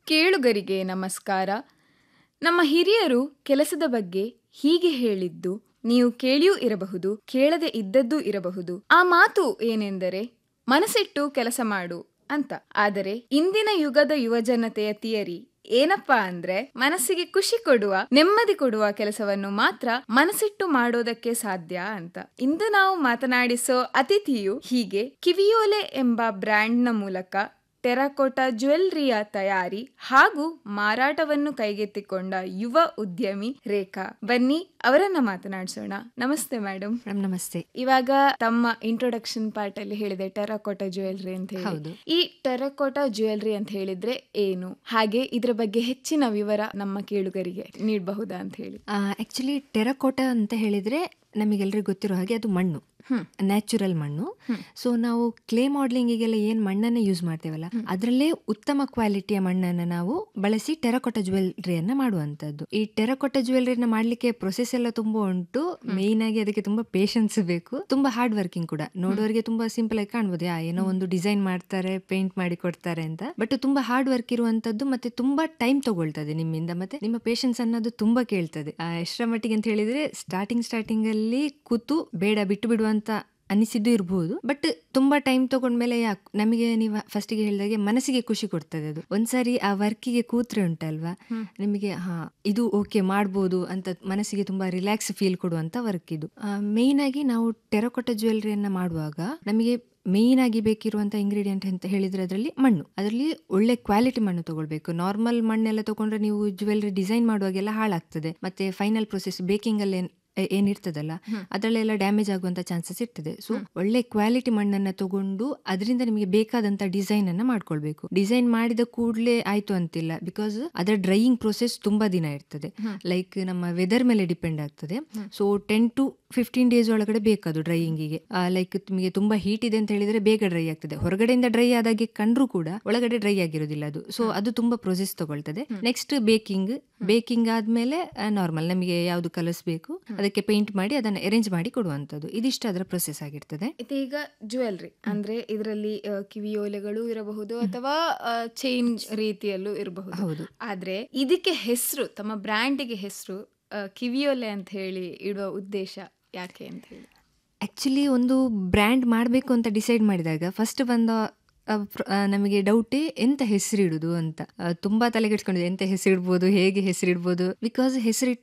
ಕೇಳುಗರಿಗೆ ನಮಸ್ಕಾರ ನಮ್ಮ ಹಿರಿಯರು ಕೆಲಸದ ಬಗ್ಗೆ ಹೀಗೆ ಹೇಳಿದ್ದು ನೀವು ಕೇಳಿಯೂ ಇರಬಹುದು ಕೇಳದೆ ಇದ್ದದ್ದೂ ಇರಬಹುದು ಆ ಮಾತು ಏನೆಂದರೆ ಮನಸ್ಸಿಟ್ಟು ಕೆಲಸ ಮಾಡು ಅಂತ ಆದರೆ ಇಂದಿನ ಯುಗದ ಯುವಜನತೆಯ ತಿಯರಿ ಏನಪ್ಪಾ ಅಂದ್ರೆ ಮನಸ್ಸಿಗೆ ಖುಷಿ ಕೊಡುವ ನೆಮ್ಮದಿ ಕೊಡುವ ಕೆಲಸವನ್ನು ಮಾತ್ರ ಮನಸ್ಸಿಟ್ಟು ಮಾಡೋದಕ್ಕೆ ಸಾಧ್ಯ ಅಂತ ಇಂದು ನಾವು ಮಾತನಾಡಿಸೋ ಅತಿಥಿಯು ಹೀಗೆ ಕಿವಿಯೋಲೆ ಎಂಬ ಬ್ರ್ಯಾಂಡ್ನ ಮೂಲಕ ಟೆರಾಕೋಟಾ ಜ್ಯುವೆಲ್ರಿಯ ತಯಾರಿ ಹಾಗೂ ಮಾರಾಟವನ್ನು ಕೈಗೆತ್ತಿಕೊಂಡ ಯುವ ಉದ್ಯಮಿ ರೇಖಾ ಬನ್ನಿ ಅವರನ್ನ ಮಾತನಾಡಿಸೋಣ ನಮಸ್ತೆ ಮೇಡಮ್ ಮೇಡಮ್ ನಮಸ್ತೆ ಇವಾಗ ತಮ್ಮ ಇಂಟ್ರೊಡಕ್ಷನ್ ಪಾರ್ಟ್ ಅಲ್ಲಿ ಹೇಳಿದೆ ಟೆರಾಕೋಟಾ ಜ್ಯುವೆಲ್ರಿ ಅಂತ ಹೇಳಿ ಹೌದು. ಈ ಟೆರಾಕೋಟಾ ಜ್ಯುವೆಲ್ರಿ ಅಂತ ಹೇಳಿದ್ರೆ ಏನು ಹಾಗೆ ಇದ್ರ ಬಗ್ಗೆ ಹೆಚ್ಚಿನ ವಿವರ ನಮ್ಮ ಕೇಳುಗರಿಗೆ ನೀಡಬಹುದಾ ಅಂತ ಹೇಳಿ ಆಕ್ಚುಲಿ ಟೆರಕೋಟಾ ಅಂತ ಹೇಳಿದ್ರೆ ನಮಗೆಲ್ಲರಿಗೂ ಗೊತ್ತಿರೋ ಹಾಗೆ ಅದು ಮಣ್ಣು ಹ್ಮ್. ನ್ಯಾಚುರಲ್ ಮಣ್ಣು ಸೊ ನಾವು ಕ್ಲೇ ಮಾಡ್ಲಿಂಗಿಗೆಲ್ಲ ಏನ್ ಮಣ್ಣನ್ನ ಯೂಸ್ ಮಾಡ್ತೇವಲ್ಲ ಅದರಲ್ಲೇ ಉತ್ತಮ ಕ್ವಾಲಿಟಿಯ ಮಣ್ಣನ್ನ ನಾವು ಬಳಸಿ ಟೆರಕೋಟ ಜ್ಯುವೆಲ್ರಿಯನ್ನ ಮಾಡುವಂತದ್ದು ಈ ಟೆರಕೋಟ ಜ್ಯುವೆಲ್ರಿನ ಮಾಡ್ಲಿಕ್ಕೆ ಪ್ರೊಸೆಸ್ ಎಲ್ಲ ತುಂಬಾ ಉಂಟು ಮೇನ್ ಆಗಿ ಅದಕ್ಕೆ ತುಂಬಾ ಪೇಶನ್ಸ್ ಬೇಕು ತುಂಬಾ ಹಾರ್ಡ್ ವರ್ಕಿಂಗ್ ಕೂಡ ನೋಡೋರಿಗೆ ತುಂಬಾ ಸಿಂಪಲ್ ಆಗಿ ಕಾಣ್ಬೋದು ಯಾ ಏನೋ ಒಂದು ಡಿಸೈನ್ ಮಾಡ್ತಾರೆ ಪೇಂಟ್ ಮಾಡಿ ಕೊಡ್ತಾರೆ ಅಂತ ಬಟ್ ತುಂಬಾ ಹಾರ್ಡ್ ವರ್ಕ್ ಇರುವಂತದ್ದು ಮತ್ತೆ ತುಂಬಾ ಟೈಮ್ ತಗೊಳ್ತದೆ ನಿಮ್ಮಿಂದ ಮತ್ತೆ ನಿಮ್ಮ ಪೇಶನ್ಸ್ ಅನ್ನೋದು ತುಂಬಾ ಕೇಳ್ತದೆ ಆ, ಎಷ್ಟರ ಮಟ್ಟಿಗೆ ಅಂತ ಹೇಳಿದ್ರೆ ಸ್ಟಾರ್ಟಿಂಗ್ ಸ್ಟಾರ್ಟಿಂಗ್ ಅಲ್ಲಿ ಕೂತು ಬೇಡ ಬಿಟ್ಟು ಬಿಡುವಂತ ಅನಿಸಿದ್ದು ಇರಬಹುದು ಬಟ್ ತುಂಬಾ ಟೈಮ್ ತಗೊಂಡ್ಮೇಲೆ ಯಾಕೆ ನಮಗೆ ನೀವು ಫಸ್ಟಿಗೆ ಹೇಳಿದಾಗೆ ಮನಸ್ಸಿಗೆ ಖುಷಿ ಕೊಡ್ತದೆ ಅದು ಒಂದ್ಸಾರಿ ಆ ವರ್ಕಿಗೆ ಕೂತ್ರೆ ಉಂಟಲ್ವಾ ನಿಮಗೆ ಹಾ ಇದು ಓಕೆ ಮಾಡ್ಬೋದು ಅಂತ ಮನಸ್ಸಿಗೆ ತುಂಬಾ ರಿಲ್ಯಾಕ್ಸ್ ಫೀಲ್ ಕೊಡುವಂತ ವರ್ಕ್ ಇದು ಮೇನ್ ಆಗಿ ನಾವು ಟೆರಕೋಟ ಜ್ಯುವೆಲ್ರಿಯನ್ನ ಮಾಡುವಾಗ ನಮಗೆ ಮೇನ್ ಆಗಿ ಬೇಕಿರುವಂತ ಇಂಗ್ರೀಡಿಯೆಂಟ್ ಅಂತ ಹೇಳಿದ್ರೆ ಅದರಲ್ಲಿ ಮಣ್ಣು ಅದರಲ್ಲಿ ಒಳ್ಳೆ ಕ್ವಾಲಿಟಿ ಮಣ್ಣು ತಗೊಳ್ಬೇಕು ನಾರ್ಮಲ್ ಮಣ್ಣೆಲ್ಲ ತಗೊಂಡ್ರೆ ನೀವು ಜ್ಯುವೆಲ್ರಿ ಡಿಸೈನ್ ಮಾಡುವಾಗೆಲ್ಲ ಹಾಳಾಗ್ತದೆ ಮತ್ತೆ ಫೈನಲ್ ಪ್ರೊಸೆಸ್ ಬೇಕಿಂಗ್ ಅಲ್ಲಿ ಏನ್- ಏ- ಏನಿರ್ತದಲ್ಲ ಅದರಲ್ಲೆಲ್ಲ ಡ್ಯಾಮೇಜ್ ಆಗುವಂತ ಚಾನ್ಸಸ್ ಇರ್ತದೆ ಸೊ ಒಳ್ಳೆ ಕ್ವಾಲಿಟಿ ಮಣ್ಣನ್ನ ತಗೊಂಡು ಅದರಿಂದ ನಿಮಗೆ ಬೇಕಾದಂತ ಡಿಸೈನ್ ಅನ್ನ ಮಾಡ್ಕೊಳ್ಬೇಕು ಡಿಸೈನ್ ಮಾಡಿದ ಕೂಡಲೇ ಆಯ್ತು ಅಂತಿಲ್ಲ ಬಿಕಾಸ್ ಅದರ ಡ್ರೈಯಿಂಗ್ ಪ್ರೊಸೆಸ್ ತುಂಬಾ ದಿನ ಇರ್ತದೆ ಲೈಕ್ ನಮ್ಮ ವೆದರ್ ಮೇಲೆ ಡಿಪೆಂಡ್ ಆಗ್ತದೆ so ten to fifteen days ಒಳಗಡೆ ಬೇಕದು ಡ್ರೈಯಿಂಗಿಗೆ ಲೈಕ್ ನಿಮಗೆ ತುಂಬಾ ಹೀಟ್ ಇದೆ ಅಂತ ಹೇಳಿದ್ರೆ ಬೇಗ ಡ್ರೈ ಆಗ್ತದೆ ಹೊರಗಡೆಯಿಂದ ಡ್ರೈ ಆದಾಗೆ ಕಂಡ್ರು ಕೂಡ ಒಳಗಡೆ ಡ್ರೈ ಆಗಿರೋದಿಲ್ಲ ಅದು ಸೊ ಅದು ತುಂಬಾ ಪ್ರೊಸೆಸ್ ತಗೊಳ್ತದೆ ನೆಕ್ಸ್ಟ್ ಬೇಕಿಂಗ್ ಬೇಕಿಂಗ್ ಆದ್ಮೇಲೆ ನಾರ್ಮಲ್ ನಮಗೆ ಯಾವ್ದು ಕಲರ್ಸ್ ಬೇಕು ಅದಕ್ಕೆ ಪೇಂಟ್ ಮಾಡಿ ಅದನ್ನ ಅರೇಂಜ್ ಮಾಡಿ ಕೊಡುವಂತದ್ದು ಇದಿಷ್ಟು ಅದರ ಪ್ರೊಸೆಸ್ ಆಗಿರ್ತದೆ ಇದು ಈಗ ಜ್ಯುವೆಲ್ರಿ ಅಂದ್ರೆ ಇದರಲ್ಲಿ ಕಿವಿಯೋಲೆಗಳು ಇರಬಹುದು ಅಥವಾ ಚೈನ್ ರೀತಿಯಲ್ಲೂ ಇರಬಹುದು ಹೌದು ಆದ್ರೆ ಇದಕ್ಕೆ ಹೆಸರು ತಮ್ಮ ಬ್ರ್ಯಾಂಡಿಗೆ ಹೆಸರು ಕಿವಿಯೋಲೆ ಅಂತ ಹೇಳಿ ಇಡುವ ಉದ್ದೇಶ ಯಾಕೆ ಅಂತ ಹೇಳಿ ಆಕ್ಚುಲಿ ಒಂದು ಬ್ರ್ಯಾಂಡ್ ಮಾಡಬೇಕು ಅಂತ ಡಿಸೈಡ್ ಮಾಡಿದಾಗ ಫಸ್ಟ್ ಬಂದ ಆ, ಪ್ರ- ಆ, ನಮಗೆ ಡೌಟೇ ಎಂತ ಹೆಸರಿಡುದು ಅಂತ ಆ, ತುಂಬಾ ತಲೆಗೆಡ್ಸ್ಕೊಂಡಿದೆ ಎಂತ ಹೆಸರಿಡ್ಬೋದು ಹೇಗೆ ಹೆಸರಿಡ್ಬೋದು ಬಿಕಾಸ್ ಹೆಸರಿಟ್ಟು